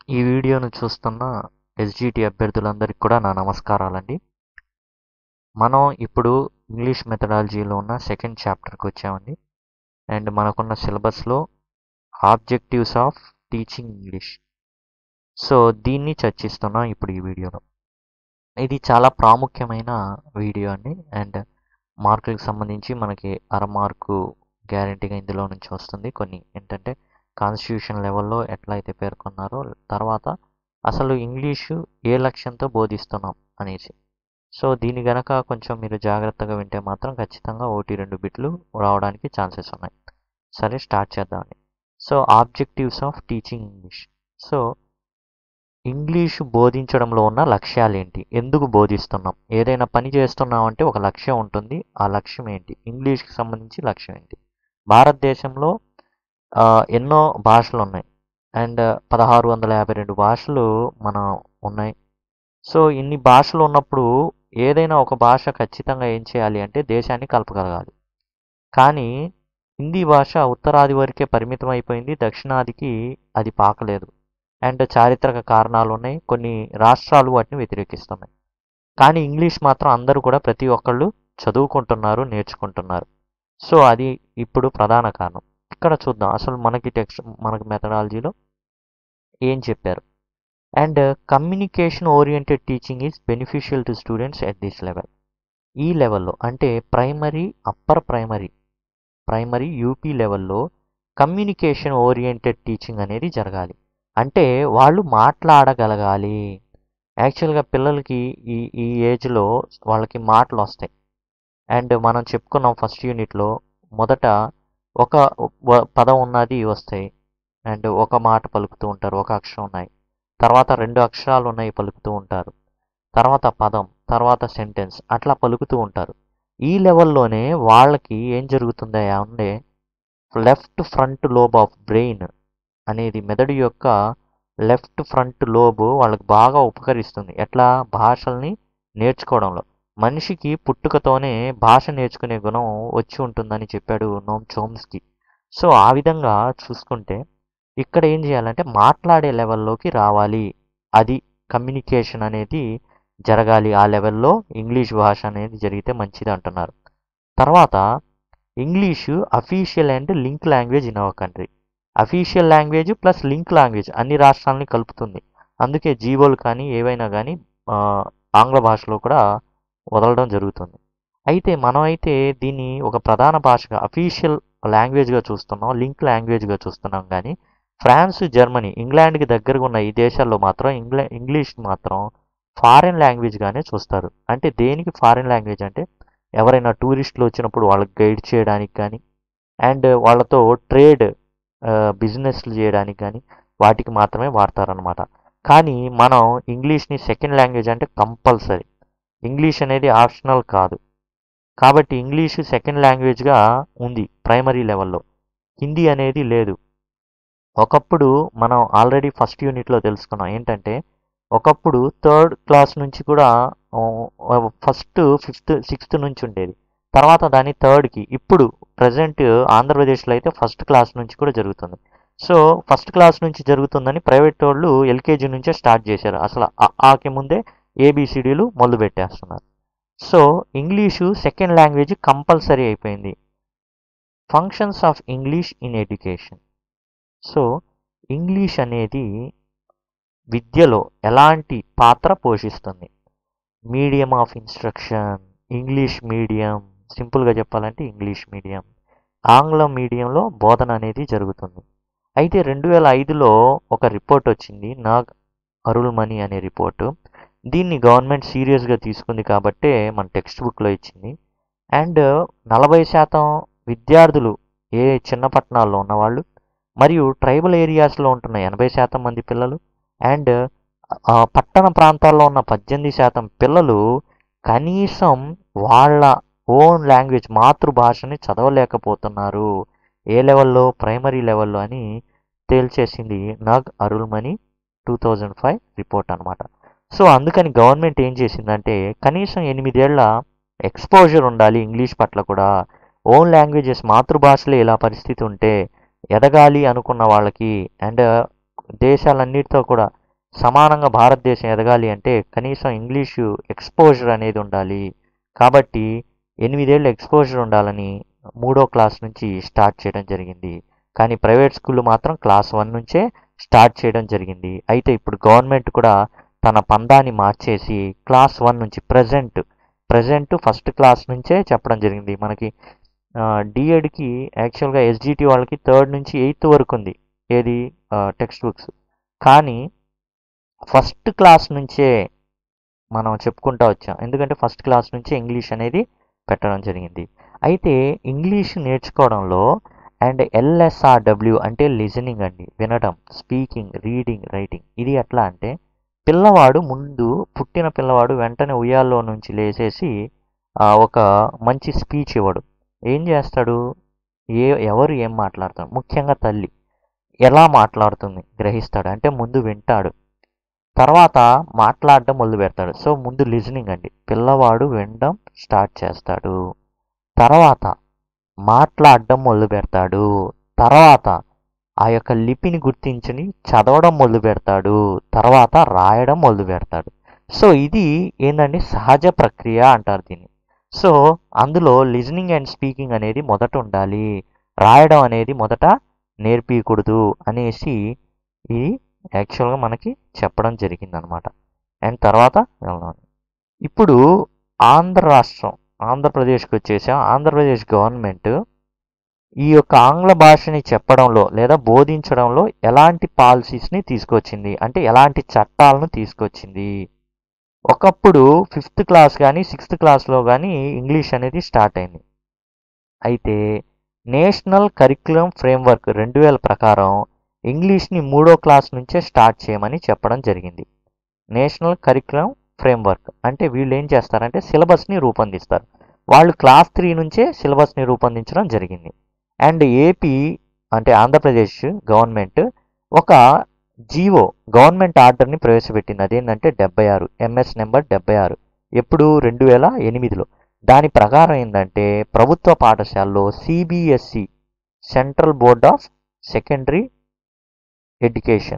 ఈ వీడియోను చూస్తున్న ఎస్జిటి అభ్యర్థులందరికీ కూడా నా నమస్కారాలండి మనం ఇప్పుడు ఇంగ్లీష్ మెథడాలజీలో ఉన్న సెకండ్ చాప్టర్కి వచ్చామండి అండ్ మనకున్న సిలబస్లో objectives of teaching English so దీన్ని చర్చిస్తున్నాం ఇప్పుడు ఈ వీడియోలో ఇది చాలా ప్రాముఖ్యమైన వీడియో అండి అండ్ మార్కులకు సంబంధించి మనకి అర మార్కు గ్యారంటీగా ఇందులో నుంచి వస్తుంది కొన్ని ఏంటంటే కాన్స్టిట్యూషన్ లెవెల్లో ఎట్లా అయితే పేర్కొన్నారో తర్వాత అసలు ఇంగ్లీషు ఏ లక్ష్యంతో బోధిస్తున్నాం అనేసి సో దీని గనక కొంచెం మీరు జాగ్రత్తగా వింటే మాత్రం ఖచ్చితంగా ఒకటి రెండు బిట్లు రావడానికి ఛాన్సెస్ ఉన్నాయి సరే స్టార్ట్ చేద్దామండి so objectives of teaching English so English బోధించడంలో ఉన్న లక్ష్యాలు ఏంటి ఎందుకు బోధిస్తున్నాం ఏదైనా పని చేస్తున్నాం అంటే ఒక లక్ష్యం ఉంటుంది ఆ లక్ష్యం ఏంటి ఇంగ్లీష్కి సంబంధించి లక్ష్యం ఏంటి భారతదేశంలో ఎన్నో భాషలు ఉన్నాయి అండ్ పదహారు వందల యాభై రెండు భాషలు మన ఉన్నాయి సో ఇన్ని భాషలు ఉన్నప్పుడు ఏదైనా ఒక భాష ఖచ్చితంగా ఏం చేయాలి అంటే దేశాన్ని కలపగలగాలి కానీ హిందీ భాష ఉత్తరాది వరకే పరిమితం అయిపోయింది దక్షిణాదికి అది పాకలేదు అండ్ చారిత్రక కారణాలు ఉన్నాయి కొన్ని రాష్ట్రాలు వాటిని వ్యతిరేకిస్తున్నాయి కానీ ఇంగ్లీష్ మాత్రం అందరూ కూడా ప్రతి ఒక్కళ్ళు చదువుకుంటున్నారు నేర్చుకుంటున్నారు సో అది ఇప్పుడు ప్రధాన కారణం ఇక్కడ చూద్దాం అసలు మనకి టెక్స్ట్ మనకి మెథడాలజీలో ఏం చెప్పారు and communication oriented teaching is beneficial to students at this level ఈ లెవెల్లో అంటే primary upper primary primary UP లెవెల్లో కమ్యూనికేషన్ ఓరియంటెడ్ టీచింగ్ అనేది జరగాలి అంటే వాళ్ళు మాట్లాడగలగాలి యాక్చువల్గా పిల్లలకి ఈ ఈ ఏజ్లో వాళ్ళకి మాటలు వస్తాయి అండ్ మనం చెప్పుకున్నాం ఫస్ట్ యూనిట్లో మొదట ఒక పదం ఉన్నది వస్తాయి అండ్ ఒక మాట పలుకుతూ ఉంటారు ఒక అక్షరం ఉన్నాయి తర్వాత రెండు అక్షరాలు ఉన్నాయి పలుకుతూ ఉంటారు తర్వాత పదం తర్వాత సెంటెన్స్ అట్లా పలుకుతూ ఉంటారు ఈ లెవెల్లోనే వాళ్ళకి ఏం జరుగుతుందా అంటే left front lobe of brain అనేది మెదడు యొక్క లెఫ్ట్ ఫ్రంట్ లోబ్ వాళ్ళకి బాగా ఉపకరిస్తుంది ఎట్లా భాషల్ని నేర్చుకోవడంలో మనిషికి పుట్టుకతోనే భాష నేర్చుకునే గుణం వచ్చి ఉంటుందని చెప్పాడు నోమ్ చోమ్స్కి సో ఆ విధంగా చూసుకుంటే ఇక్కడ ఏం చేయాలంటే మాట్లాడే లెవెల్లోకి రావాలి అది కమ్యూనికేషన్ అనేది జరగాలి ఆ లెవెల్లో ఇంగ్లీష్ భాష అనేది జరిగితే మంచిది అంటున్నారు తర్వాత English official and link language in our country official language plus link language అన్ని రాష్ట్రాలని కలుపుతుంది అందుకే జీవోలు కానీ ఏవైనా కానీ ఆంగ్ల భాషలో కూడా వదలడం జరుగుతుంది అయితే మనం అయితే దీన్ని ఒక ప్రధాన భాషగా అఫీషియల్ లాంగ్వేజ్గా చూస్తున్నాం లింక్ లాంగ్వేజ్గా చూస్తున్నాం కానీ ఫ్రాన్స్ జర్మనీ ఇంగ్లాండ్కి దగ్గరగా ఉన్న ఈ దేశాల్లో మాత్రం ఇంగ్లా ఇంగ్లీష్ మాత్రం ఫారిన్ లాంగ్వేజ్గానే చూస్తారు అంటే దేనికి ఫారిన్ లాంగ్వేజ్ అంటే ఎవరైనా టూరిస్టులు వచ్చినప్పుడు వాళ్ళకి గైడ్ చేయడానికి కానీ అండ్ వాళ్ళతో ట్రేడ్ బిజినెస్లు చేయడానికి కానీ వాటికి మాత్రమే వాడతారనమాట కానీ మనం ఇంగ్లీష్ని సెకండ్ లాంగ్వేజ్ అంటే కంపల్సరీ ఇంగ్లీష్ అనేది ఆప్షనల్ కాదు కాబట్టి ఇంగ్లీష్ సెకండ్ లాంగ్వేజ్గా ఉంది ప్రైమరీ లెవెల్లో హిందీ అనేది లేదు ఒకప్పుడు మనం ఆల్రెడీ ఫస్ట్ యూనిట్లో తెలుసుకున్నాం ఏంటంటే ఒకప్పుడు థర్డ్ క్లాస్ నుంచి కూడా ఫస్ట్ ఫిఫ్త్ సిక్స్త్ నుంచి ఉండేది తర్వాత దాని థర్డ్కి ఇప్పుడు ప్రజెంట్ ఆంధ్రప్రదేశ్లో అయితే ఫస్ట్ క్లాస్ నుంచి కూడా జరుగుతుంది సో ఫస్ట్ క్లాస్ నుంచి జరుగుతుందని ప్రైవేట్ వాళ్ళు ఎల్కేజీ నుంచే స్టార్ట్ చేశారు అసలు ఆకి ముందే ఏబిసిడీలు మొదలు పెట్టేస్తున్నారు so English second language compulsory అయిపోయింది functions of English in education so English అనేది విద్యలో ఎలాంటి పాత్ర పోషిస్తుంది medium of instruction English medium సింపుల్గా చెప్పాలంటే ఇంగ్లీష్ మీడియం ఆంగ్లం మీడియంలో బోధన అనేది జరుగుతుంది అయితే రెండు వేల ఐదులో ఒక రిపోర్ట్ వచ్చింది నాగ్ అరుల్మణి అనే రిపోర్టు దీన్ని గవర్నమెంట్ సీరియస్గా తీసుకుంది కాబట్టే మన టెక్స్ట్ బుక్లో ఇచ్చింది అండ్ నలభై శాతం విద్యార్థులు ఏ చిన్న పట్టణాల్లో ఉన్నవాళ్ళు మరియు ట్రైబల్ ఏరియాస్లో ఉంటున్న ఎనభై శాతం మంది పిల్లలు అండ్ పట్టణ ప్రాంతాల్లో ఉన్న పద్దెనిమిది శాతం పిల్లలు కనీసం వాళ్ళ ఓన్ లాంగ్వేజ్ మాతృభాషని చదవలేకపోతున్నారు ఏ లెవెల్లో ప్రైమరీ లెవెల్లో అని తేల్చేసింది నగ్ Arulmani two thousand five report అనమాట సో అందుకని గవర్నమెంట్ ఏం చేసిందంటే కనీసం ఎనిమిదేళ్ల ఎక్స్పోజర్ ఉండాలి ఇంగ్లీష్ పట్ల కూడా ఓన్ లాంగ్వేజెస్ మాతృభాషలో ఇలా పరిస్థితి ఉంటే ఎదగాలి అనుకున్న వాళ్ళకి అండ్ దేశాలన్నిటితో కూడా సమానంగా భారతదేశం ఎదగాలి అంటే కనీసం ఇంగ్లీషు ఎక్స్పోజర్ అనేది ఉండాలి కాబట్టి ఎనిమిదేళ్ళు ఎక్స్పోజర్ ఉండాలని మూడో క్లాస్ నుంచి స్టార్ట్ చేయడం జరిగింది కానీ ప్రైవేట్ స్కూల్ మాత్రం క్లాస్ వన్ నుంచే స్టార్ట్ చేయడం జరిగింది అయితే ఇప్పుడు గవర్నమెంట్ కూడా తన పందాన్ని మార్చేసి క్లాస్ వన్ నుంచి ప్రజెంట్ ప్రజెంట్ ఫస్ట్ క్లాస్ నుంచే చెప్పడం జరిగింది మనకి డిఎడ్కి యాక్చువల్గా ఎస్జిటి వాళ్ళకి థర్డ్ నుంచి ఎయిత్ వరకు ఉంది ఏది టెక్స్ట్ బుక్స్ కానీ ఫస్ట్ క్లాస్ నుంచే మనం చెప్పుకుంటా వచ్చాం ఎందుకంటే ఫస్ట్ క్లాస్ నుంచే ఇంగ్లీష్ అనేది పెట్టడం జరిగింది అయితే ఇంగ్లీష్ నేర్చుకోవడంలో అండ్ ఎల్ఎస్ఆర్డబ్ల్యూ అంటే లిజనింగ్ అండి వినడం స్పీకింగ్ రీడింగ్ రైటింగ్ ఇది ఎట్లా అంటే పిల్లవాడు ముందు పుట్టిన పిల్లవాడు వెంటనే ఉయ్యాల్లో నుంచి లేచేసి ఆ, ఒక మంచి స్పీచ్ ఇవ్వడు ఏం చేస్తాడు ఏ ఎవరు ఏం మాట్లాడతాడు ముఖ్యంగా తల్లి ఎలా మాట్లాడుతుంది గ్రహిస్తాడు అంటే ముందు వింటాడు తర్వాత మాట్లాడడం మొదలు పెడతాడు సో ముందు లిజనింగ్ అండి పిల్లవాడు వినడం స్టార్ట్ చేస్తాడు తర్వాత మాట్లాడడం మొదలు పెడతాడు తర్వాత ఆ యొక్క లిపిని గుర్తించుని చదవడం మొదలు పెడతాడు తర్వాత రాయడం మొదలు పెడతాడు సో ఇది ఏంటంటే సహజ ప్రక్రియ అంటారు దీన్ని సో అందులో లిజనింగ్ అండ్ స్పీకింగ్ అనేది మొదట ఉండాలి రాయడం అనేది మొదట నేర్పించకూడదు అనేసి ఇది యాక్చువల్గా మనకి చెప్పడం జరిగింది అనమాట అండ్ తర్వాత వెళ్దాం ఇప్పుడు ఆంధ్ర రాష్ట్రం ఆంధ్రప్రదేశ్కి వచ్చేసాం ఆంధ్రప్రదేశ్ గవర్నమెంట్ ఈ యొక్క ఆంగ్ల భాషని చెప్పడంలో లేదా బోధించడంలో ఎలాంటి పాలసీస్ని తీసుకొచ్చింది అంటే ఎలాంటి చట్టాలను తీసుకొచ్చింది ఒకప్పుడు ఫిఫ్త్ క్లాస్ కానీ సిక్స్త్ క్లాస్లో కానీ ఇంగ్లీష్ అనేది స్టార్ట్ అయింది అయితే నేషనల్ కరిక్యులం ఫ్రేమ్వర్క్ రెండు వేల ప్రకారం ఇంగ్లీష్ని మూడో క్లాస్ నుంచే స్టార్ట్ చేయమని చెప్పడం జరిగింది నేషనల్ కరిక్యులం ఫ్రేమ్వర్క్ అంటే వీళ్ళు ఏం చేస్తారంటే సిలబస్ని రూపొందిస్తారు వాళ్ళు క్లాస్ త్రీ నుంచే సిలబస్ని రూపొందించడం జరిగింది అండ్ ఏపీ అంటే ఆంధ్రప్రదేశ్ గవర్నమెంట్ ఒక జీవో గవర్నమెంట్ ఆర్డర్ని ప్రవేశపెట్టింది అదేంటంటే డెబ్బై ఆరు ఎంఎస్ నెంబర్ డెబ్బై ఆరు ఎప్పుడు రెండు వేల ఎనిమిదిలో దాని ప్రకారం ఏంటంటే ప్రభుత్వ పాఠశాలలో CBSE central board of secondary education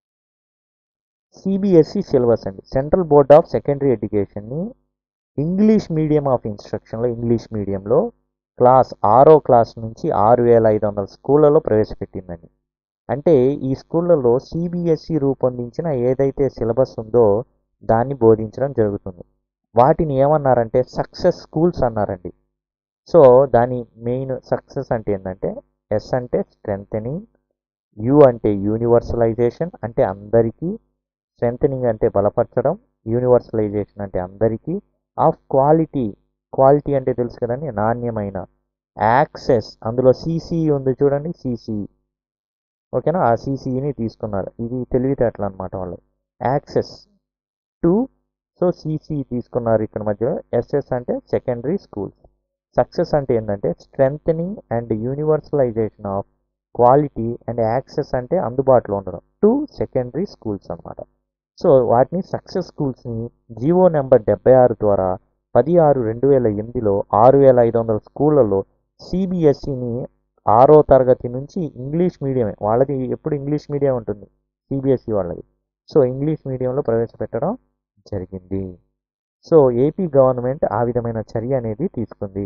CBSE syllabus అండి సెంట్రల్ బోర్డ్ ఆఫ్ సెకండరీ ఎడ్యుకేషన్ని ఇంగ్లీష్ మీడియం ఆఫ్ ఇన్స్ట్రక్షన్లో ఇంగ్లీష్ మీడియంలో క్లాస్ ఆరో క్లాస్ నుంచి ఆరు వేల ఐదు వందల స్కూళ్ళలో ప్రవేశపెట్టిందండి అంటే ఈ స్కూళ్ళలో సిబిఎస్ఈ రూపొందించిన ఏదైతే సిలబస్ ఉందో దాన్ని బోధించడం జరుగుతుంది వాటిని ఏమన్నారంటే సక్సెస్ స్కూల్స్ అన్నారండి సో దాని మెయిన్ సక్సెస్ అంటే ఏంటంటే ఎస్ అంటే స్ట్రెంగ్ యు అంటే యూనివర్సలైజేషన్ అంటే అందరికీ స్ట్రెంగ్ అంటే బలపరచడం యూనివర్సలైజేషన్ అంటే అందరికీ ఆఫ్ క్వాలిటీ క్వాలిటీ అంటే తెలుసు కదండి నాణ్యమైన యాక్సెస్ అందులో సిసిఈ ఉంది చూడండి సిసిఈ ఓకేనా ఆ సిసిఈని తీసుకున్నారు ఇది తెలివితేటలు అనమాట వాళ్ళు యాక్సెస్ టు సో సిసిఈ తీసుకున్నారు ఇక్కడ మధ్యలో ఎస్ఎస్ అంటే సెకండరీ స్కూల్స్ సక్సెస్ అంటే ఏంటంటే strength and universalization of quality and access అంటే అందుబాటులో ఉండడం టు సెకండరీ స్కూల్స్ అన్నమాట సో వాటిని సక్సెస్ స్కూల్స్ని జివో నెంబర్ డెబ్బై ఆరు ద్వారా పది ఆరు రెండు వేల ఎనిమిదిలో ఆరు వేల ఐదు వందల స్కూళ్ళలో సిబిఎస్ఈని ఆరో తరగతి నుంచి ఇంగ్లీష్ మీడియమే వాళ్ళది ఎప్పుడు ఇంగ్లీష్ మీడియం ఉంటుంది సిబిఎస్ఈ వాళ్ళది సో ఇంగ్లీష్ మీడియంలో ప్రవేశపెట్టడం జరిగింది సో ఏపీ గవర్నమెంట్ ఆ విధమైన చర్య అనేది తీసుకుంది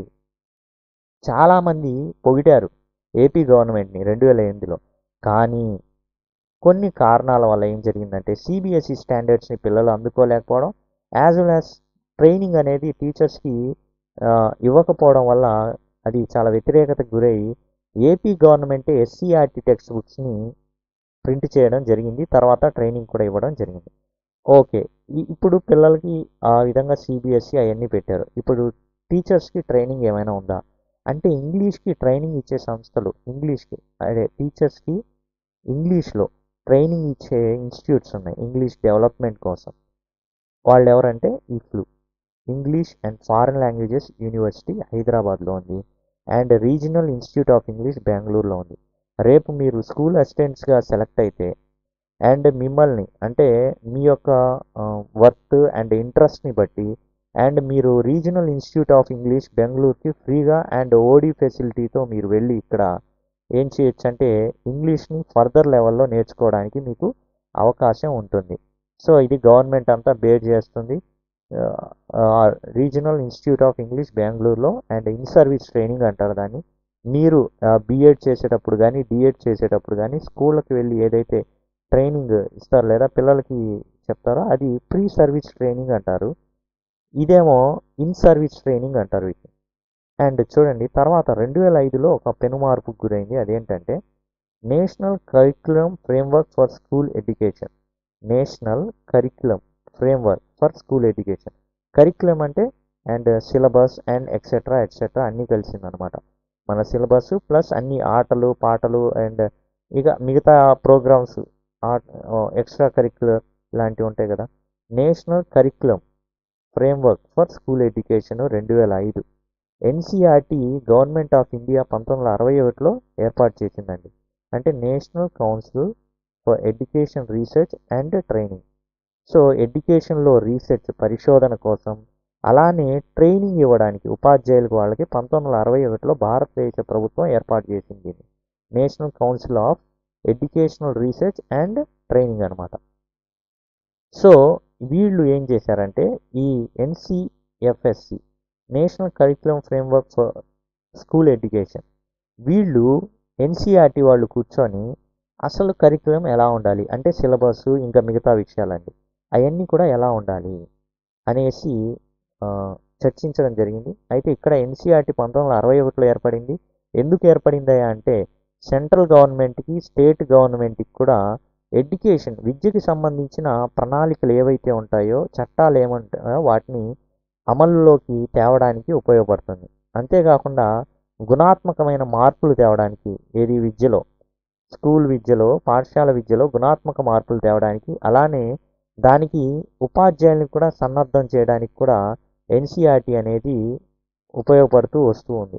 చాలామంది పొగిడారు ఏపీ గవర్నమెంట్ని రెండు వేల ఎనిమిదిలో కానీ కొన్ని కారణాల వల్ల ఏం జరిగిందంటే సిబిఎస్ఈ స్టాండర్డ్స్ని పిల్లలు అందుకోలేకపోవడం యాజ్ వెల్ యాజ్ ట్రైనింగ్ అనేది టీచర్స్కి ఇవ్వకపోవడం వల్ల అది చాలా వ్యతిరేకతకు గురై ఏపీ గవర్నమెంటే ఎస్సీఆర్టీ టెక్స్ట్ బుక్స్ని ప్రింట్ చేయడం జరిగింది తర్వాత ట్రైనింగ్ కూడా ఇవ్వడం జరిగింది ఓకే ఈ- ఇప్పుడు పిల్లలకి ఆ విధంగా సిబిఎస్ఈ అవన్నీ పెట్టారు ఇప్పుడు టీచర్స్కి ట్రైనింగ్ ఏమైనా ఉందా అంటే ఇంగ్లీష్కి ట్రైనింగ్ ఇచ్చే సంస్థలు ఇంగ్లీష్కి అదే టీచర్స్కి ఇంగ్లీష్లో ట్రైనింగ్ ఇచ్చే ఇన్స్టిట్యూట్స్ ఉన్నాయి ఇంగ్లీష్ డెవలప్మెంట్ కోసం వాళ్ళు ఎవరంటే EFLU English and foreign languages university హైదరాబాద్లో ఉంది and regional institute of English బెంగళూరులో ఉంది రేపు మీరు స్కూల్ అసిస్టెంట్స్గా సెలెక్ట్ అయితే అండ్ మిమ్మల్ని అంటే మీ యొక్క వర్త్ అండ్ ఇంట్రెస్ట్ని బట్టి అండ్ మీరు రీజనల్ ఇన్స్టిట్యూట్ ఆఫ్ ఇంగ్లీష్ బెంగళూరుకి ఫ్రీగా అండ్ ఓడి ఫెసిలిటీతో మీరు వెళ్ళి ఇక్కడ ఏం చేయొచ్చు అంటే ఇంగ్లీష్ని ఫర్దర్ లెవెల్లో నేర్చుకోవడానికి మీకు అవకాశం ఉంటుంది సో ఇది గవర్నమెంట్ అంతా బేర్ చేస్తుంది రీజనల్ ఇన్స్టిట్యూట్ ఆఫ్ ఇంగ్లీష్ బెంగళూరులో అండ్ ఇన్ సర్వీస్ ట్రైనింగ్ అంటారు దాన్ని మీరు బీఎడ్ చేసేటప్పుడు కానీ డిఎడ్ చేసేటప్పుడు కానీ స్కూళ్ళకి వెళ్ళి ఏదైతే ట్రైనింగ్ ఇస్తారు లేదా పిల్లలకి చెప్తారో అది ప్రీ సర్వీస్ ట్రైనింగ్ అంటారు ఇదేమో ఇన్ సర్వీస్ ట్రైనింగ్ అంటారు వీటిని అండ్ చూడండి తర్వాత రెండు వేల ఐదులో ఒక పెను మార్పుకు గురైంది అదేంటంటే national curriculum framework for school education national curriculum framework for school education curriculum అంటే and syllabus and etcetera etcetera అన్నీ కలిసిందనమాట మన సిలబస్ ప్లస్ అన్ని ఆటలు పాటలు అండ్ ఇక మిగతా ప్రోగ్రామ్స్ ఎక్స్ట్రా కరిక్యులర్ ఇలాంటివి ఉంటాయి కదా national curriculum framework for school education రెండు వేల ఐదు ఎన్సీఆర్టీ గవర్నమెంట్ ఆఫ్ ఇండియా పంతొమ్మిది వందల అరవై ఒకటిలో ఏర్పాటు చేసిందండి అంటే national council for education research and training so ఎడ్యుకేషన్లో రీసెర్చ్ పరిశోధన కోసం అలానే ట్రైనింగ్ ఇవ్వడానికి ఉపాధ్యాయులకు వాళ్ళకి పంతొమ్మిది వందల అరవై ఒకటిలో భారతదేశ ప్రభుత్వం ఏర్పాటు చేసింది national council of educational research and training అనమాట సో వీళ్ళు ఏం చేశారంటే ఈ NCFSC national curriculum framework for school education వీళ్ళు ఎన్సీఆర్టీ వాళ్ళు కూర్చొని అసలు కరిక్యులం ఎలా ఉండాలి అంటే సిలబస్ ఇంకా మిగతా విషయాలండి అవన్నీ కూడా ఎలా ఉండాలి అనేసి చర్చించడం జరిగింది అయితే ఇక్కడ ఎన్సీఆర్టీ పంతొమ్మిది వందల అరవై ఒకటిలో ఏర్పడింది ఎందుకు ఏర్పడిందా అంటే సెంట్రల్ గవర్నమెంట్కి స్టేట్ గవర్నమెంట్కి కూడా ఎడ్యుకేషన్ విద్యకి సంబంధించిన ప్రణాళికలు ఏవైతే ఉంటాయో చట్టాలు ఏమంటాయో వాటిని అమలులోకి తేవడానికి ఉపయోగపడుతుంది అంతేకాకుండా గుణాత్మకమైన మార్పులు తేవడానికి ఏది విద్యలో స్కూల్ విద్యలో పాఠశాల విద్యలో గుణాత్మక మార్పులు తేవడానికి అలానే దానికి ఉపాధ్యాయులను కూడా సన్నద్ధం చేయడానికి కూడా ఎన్సీఆర్టీ అనేది ఉపయోగపడుతూ వస్తూ ఉంది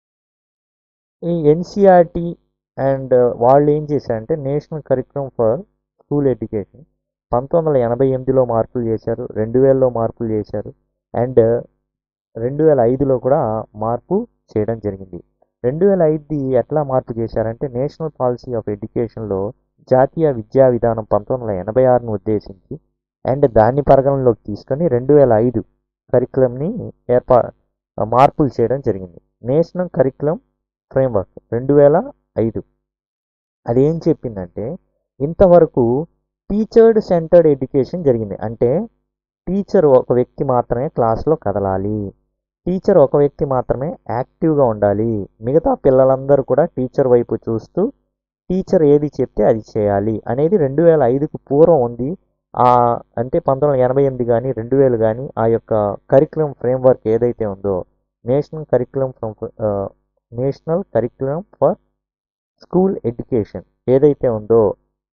ఈ ఎన్సీఆర్టీ అండ్ వాళ్ళు ఏం చేశారంటే national curriculum for school education పంతొమ్మిది వందల ఎనభై ఎనిమిదిలో మార్పులు చేశారు రెండు వేలలో మార్పులు చేశారు అండ్ రెండు వేల ఐదులో కూడా మార్పు చేయడం జరిగింది రెండు వేల ఐదుది ఎట్లా మార్పు చేశారంటే నేషనల్ పాలసీ ఆఫ్ ఎడ్యుకేషన్లో జాతీయ విద్యా విధానం పంతొమ్మిది వందల ఎనభై ఆరును ఉద్దేశించి అండ్ దాన్ని పరిగణలోకి తీసుకొని రెండు వేల ఐదు కరికులంని ఏర్పా మార్పులు చేయడం జరిగింది నేషనల్ కరికులం ఫ్రేమ్వర్క్ రెండు వేల ఐదు అదేం చెప్పిందంటే ఇంతవరకు టీచర్డ్ సెంటర్డ్ ఎడ్యుకేషన్ జరిగింది అంటే టీచర్ ఒక వ్యక్తి మాత్రమే క్లాస్లో కదలాలి టీచర్ ఒక వ్యక్తి మాత్రమే యాక్టివ్గా ఉండాలి మిగతా పిల్లలందరూ కూడా టీచర్ వైపు చూస్తూ టీచర్ ఏది చెప్తే అది చేయాలి అనేది రెండు వేల ఐదుకు పూర్వం ఉంది ఆ అంటే పంతొమ్మిది వందల ఎనభై ఎనిమిది కానీ రెండు వేలు కానీ ఆ యొక్క కరికులం ఫ్రేమ్వర్క్ ఏదైతే ఉందో national curriculum from national curriculum for school education ఏదైతే ఉందో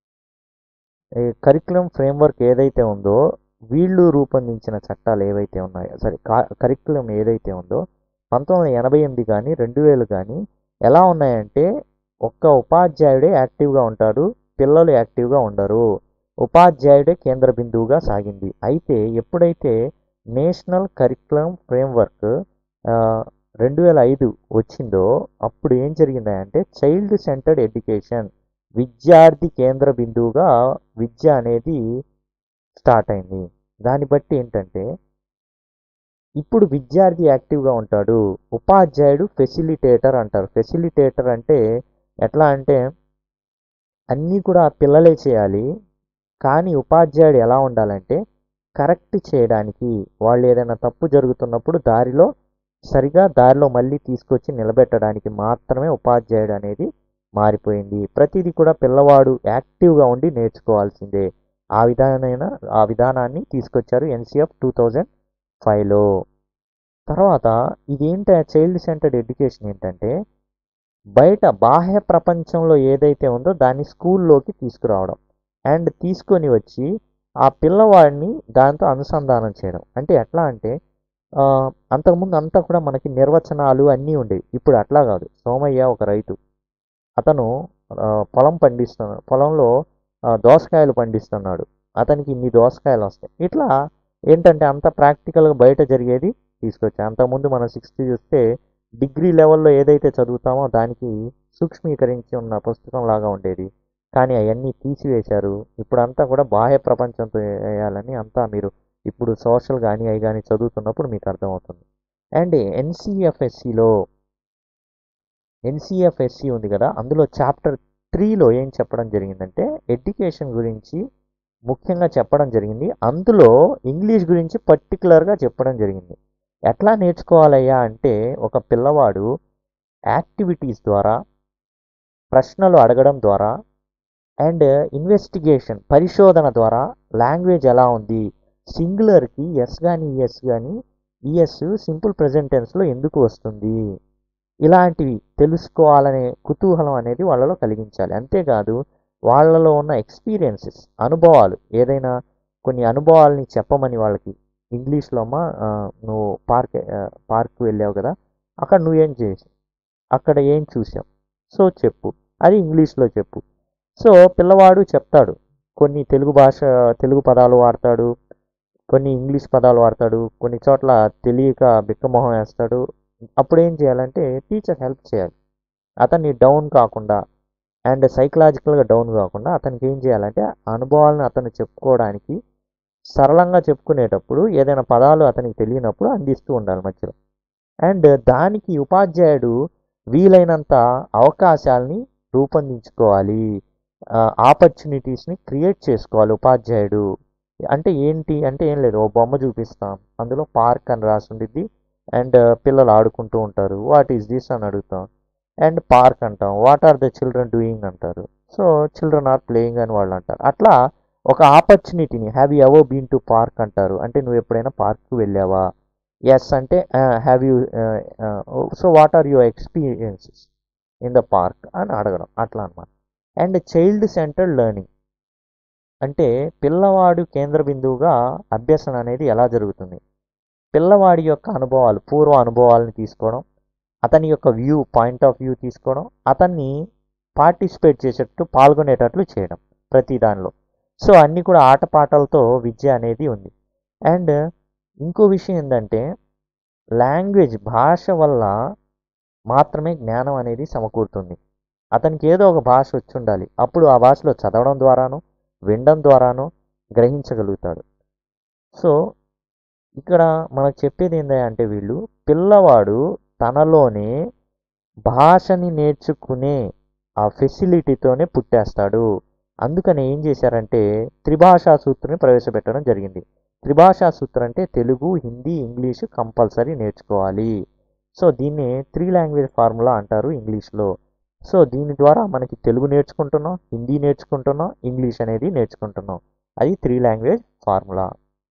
కరికులం ఫ్రేమ్వర్క్ ఏదైతే ఉందో వీళ్ళు రూపొందించిన చట్టాలు ఏవైతే ఉన్నాయో సరే కరికులం ఏదైతే ఉందో పంతొమ్మిది వందల ఎనభై ఎనిమిది కానీ రెండు వేలు కానీ ఎలా ఉన్నాయంటే ఒక్క ఉపాధ్యాయుడే యాక్టివ్గా ఉంటాడు పిల్లలు యాక్టివ్గా ఉండరు ఉపాధ్యాయుడే కేంద్ర బిందువుగా సాగింది అయితే ఎప్పుడైతే నేషనల్ కరికులం ఫ్రేమ్వర్క్ రెండు వేల ఐదు వచ్చిందో అప్పుడు ఏం జరిగిందంటే చైల్డ్ సెంటర్డ్ ఎడ్యుకేషన్ విద్యార్థి కేంద్ర బిందువుగా విద్య అనేది స్టార్ట్ అయింది దాన్ని బట్టి ఏంటంటే ఇప్పుడు విద్యార్థి యాక్టివ్గా ఉంటాడు ఉపాధ్యాయుడు ఫెసిలిటేటర్ అంటారు ఫెసిలిటేటర్ అంటే ఎట్లా అంటే అన్నీ కూడా పిల్లలే చేయాలి కానీ ఉపాధ్యాయుడు ఎలా ఉండాలంటే కరెక్ట్ చేయడానికి వాళ్ళు ఏదైనా తప్పు జరుగుతున్నప్పుడు దారిలో సరిగా దారిలో మళ్ళీ తీసుకొచ్చి నిలబెట్టడానికి మాత్రమే ఉపాధ్యాయుడు అనేది మారిపోయింది ప్రతిదీ కూడా పిల్లవాడు యాక్టివ్గా ఉండి నేర్చుకోవాల్సిందే ఆ విధానమైన ఆ విధానాన్ని తీసుకొచ్చారు ఎన్సిఎఫ్ టూ థౌజండ్ ఫైవ్లో తర్వాత ఇదేంటి చైల్డ్ సెంటర్డ్ ఎడ్యుకేషన్ ఏంటంటే బయట బాహ్య ప్రపంచంలో ఏదైతే ఉందో దాన్ని స్కూల్లోకి తీసుకురావడం అండ్ తీసుకొని వచ్చి ఆ పిల్లవాడిని దాంతో అనుసంధానం చేయడం అంటే ఎట్లా అంటే అంతకుముందు అంతా కూడా మనకి నిర్వచనాలు అన్నీ ఉండేవి ఇప్పుడు అట్లా కాదు సోమయ్య ఒక రైతు అతను పొలం పండిస్తున్నాడు పొలంలో దోసకాయలు పండిస్తున్నాడు అతనికి ఇన్ని దోసకాయలు వస్తాయి ఇట్లా ఏంటంటే అంత ప్రాక్టికల్గా బయట జరిగేది తీసుకొచ్చాయి అంతకుముందు మనం సిక్స్త్ చూస్తే డిగ్రీ లెవెల్లో ఏదైతే చదువుతామో దానికి సూక్ష్మీకరించి ఉన్న పుస్తకం లాగా ఉండేది కానీ అవన్నీ తీసివేశారు ఇప్పుడంతా కూడా బాహ్య ప్రపంచంతో వేయాలని అంతా మీరు ఇప్పుడు సోషల్ కానీ అవి కానీ చదువుతున్నప్పుడు మీకు అర్థమవుతుంది అండ్ ఎన్సిఎఫ్ఎస్సిలో ఎన్సిఎఫ్ఎస్సి ఉంది కదా అందులో చాప్టర్ త్రీలో ఏం చెప్పడం జరిగిందంటే ఎడ్యుకేషన్ గురించి ముఖ్యంగా చెప్పడం జరిగింది అందులో ఇంగ్లీష్ గురించి పర్టికులర్గా చెప్పడం జరిగింది ఎట్లా నేర్చుకోవాలయ్యా అంటే ఒక పిల్లవాడు యాక్టివిటీస్ ద్వారా ప్రశ్నలు అడగడం ద్వారా అండ్ ఇన్వెస్టిగేషన్ పరిశోధన ద్వారా లాంగ్వేజ్ ఎలా ఉంది సింగులర్కి ఎస్ కానీ ఈఎస్ కానీ ఈఎస్ సింపుల్ ప్రజెంట్ టెన్స్లో ఎందుకు వస్తుంది ఇలాంటివి తెలుసుకోవాలనే కుతూహలం అనేది వాళ్ళలో కలిగించాలి అంతేకాదు వాళ్ళలో ఉన్న ఎక్స్పీరియన్సెస్ అనుభవాలు ఏదైనా కొన్ని అనుభవాలని చెప్పమని వాళ్ళకి ఇంగ్లీష్లో అమ్మా ఆ, నువ్వు పార్క్ పార్క్ వెళ్ళావు కదా అక్కడ నువ్వేం చేసావు అక్కడ ఏం చూసావు సో చెప్పు అది ఇంగ్లీష్లో చెప్పు సో పిల్లవాడు చెప్తాడు కొన్ని తెలుగు భాష తెలుగు పదాలు వాడతాడు కొన్ని ఇంగ్లీష్ పదాలు వాడతాడు కొన్ని చోట్ల తెలియక బిక్కమొహం వేస్తాడు అప్పుడు ఏం చేయాలంటే టీచర్ హెల్ప్ చేయాలి అతన్ని డౌన్ కాకుండా అండ్ సైకలాజికల్గా డౌన్ కాకుండా అతనికి ఏం చేయాలంటే ఆ అనుభవాలను అతను చెప్పుకోవడానికి సరళంగా చెప్పుకునేటప్పుడు ఏదైనా పదాలు అతనికి తెలియనప్పుడు అందిస్తూ ఉండాలి మధ్యలో అండ్ దానికి ఉపాధ్యాయుడు వీలైనంత అవకాశాలని రూపొందించుకోవాలి ఆపర్చునిటీస్ని క్రియేట్ చేసుకోవాలి ఉపాధ్యాయుడు అంటే ఏంటి అంటే ఏం లేదు ఓ బొమ్మ చూపిస్తాం అందులో పార్క్ అని రాసి ఉండిద్ది అండ్ పిల్లలు ఆడుకుంటూ ఉంటారు వాట్ ఈస్ దిస్ అని అడుగుతాం అండ్ పార్క్ అంటాం what are the children doing అంటారు సో చిల్డ్రన్ ఆర్ ప్లేయింగ్ అని వాళ్ళు అంటారు అట్లా ఒక ఆపర్చునిటీని have you ever been to park అంటారు అంటే నువ్వు ఎప్పుడైనా పార్క్కి వెళ్ళావా ఎస్ అంటే have you so what are your experiences in the park అని అడగడం అట్లా అనమాట అండ్ చైల్డ్ సెంటర్డ్ లెర్నింగ్ అంటే పిల్లవాడు కేంద్ర బిందువుగా అభ్యసన అనేది ఎలా జరుగుతుంది పిల్లవాడి యొక్క అనుభవాలు పూర్వ అనుభవాలను తీసుకోవడం అతని యొక్క వ్యూ పాయింట్ ఆఫ్ వ్యూ తీసుకోవడం అతన్ని పార్టిసిపేట్ చేసేటట్టు పాల్గొనేటట్లు చేయడం ప్రతి దానిలో సో అన్నీ కూడా ఆటపాటలతో విద్య అనేది ఉంది అండ్ ఇంకో విషయం ఏంటంటే లాంగ్వేజ్ భాష వల్ల మాత్రమే జ్ఞానం అనేది సమకూరుతుంది అతనికి ఏదో ఒక భాష వచ్చి ఉండాలి అప్పుడు ఆ భాషలో చదవడం ద్వారాను వినడం ద్వారాను గ్రహించగలుగుతాడు సో ఇక్కడ మనకు చెప్పేది ఏంటంటే అంటే వీళ్ళు పిల్లవాడు తనలోనే భాషని నేర్చుకునే ఆ ఫెసిలిటీతోనే పుట్టేస్తాడు అందుకని ఏం చేశారంటే త్రిభాషా సూత్రాన్ని ప్రవేశపెట్టడం జరిగింది త్రిభాషా సూత్రం అంటే తెలుగు హిందీ ఇంగ్లీషు కంపల్సరీ నేర్చుకోవాలి సో దీన్ని త్రీ లాంగ్వేజ్ ఫార్ములా అంటారు ఇంగ్లీష్లో సో దీని ద్వారా మనకి తెలుగు నేర్చుకుంటున్నాం హిందీ నేర్చుకుంటున్నాం ఇంగ్లీష్ అనేది నేర్చుకుంటున్నాం అది త్రీ లాంగ్వేజ్ ఫార్ములా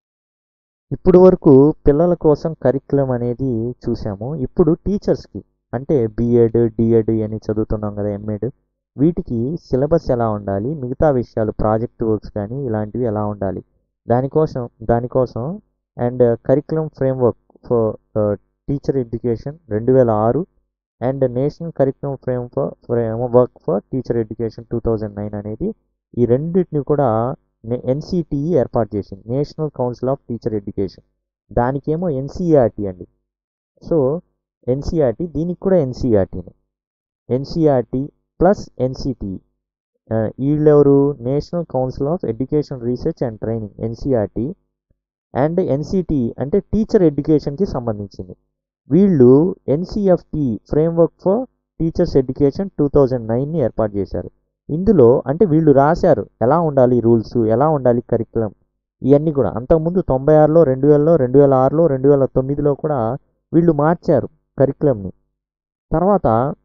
ఇప్పుడు వరకు పిల్లల కోసం కరికులం అనేది చూసాము ఇప్పుడు టీచర్స్కి అంటే బీఎడ్ డిఎడ్ అని చదువుతున్నాం కదా ఎంఎడ్ వీటికి సిలబస్ ఎలా ఉండాలి మిగతా విషయాలు ప్రాజెక్ట్ వర్క్స్ కానీ ఇలాంటివి ఎలా ఉండాలి దానికోసం దానికోసం and curriculum framework for teacher education రెండు వేల ఆరు and national curriculum frame for framework for teacher education two thousand nine అనేది ఈ రెండింటిని కూడా ఎన్సిటిఈ ఏర్పాటు చేసింది national council of teacher education దానికేమో ఎన్సీఆర్టీ అండి సో ఎన్సీఆర్టీ దీనికి కూడా ఎన్సీఆర్టీని ఎన్సీఆర్టీ ప్లస్ ఎన్సిటిఈ వీళ్ళెవరు national council of education research and training NCERT and NCTE అంటే టీచర్ ఎడ్యుకేషన్కి సంబంధించింది వీళ్ళు NCFT framework for teachers education two thousand నైన్ని ఏర్పాటు చేశారు ఇందులో అంటే వీళ్ళు రాశారు ఎలా ఉండాలి రూల్స్ ఎలా ఉండాలి కరికులం ఇవన్నీ కూడా అంతకుముందు తొంభై ఆరులో రెండు వేలలో రెండు వేల ఆరులో రెండు వేల తొమ్మిదిలో కూడా వీళ్ళు మార్చారు కరికులంని తర్వాత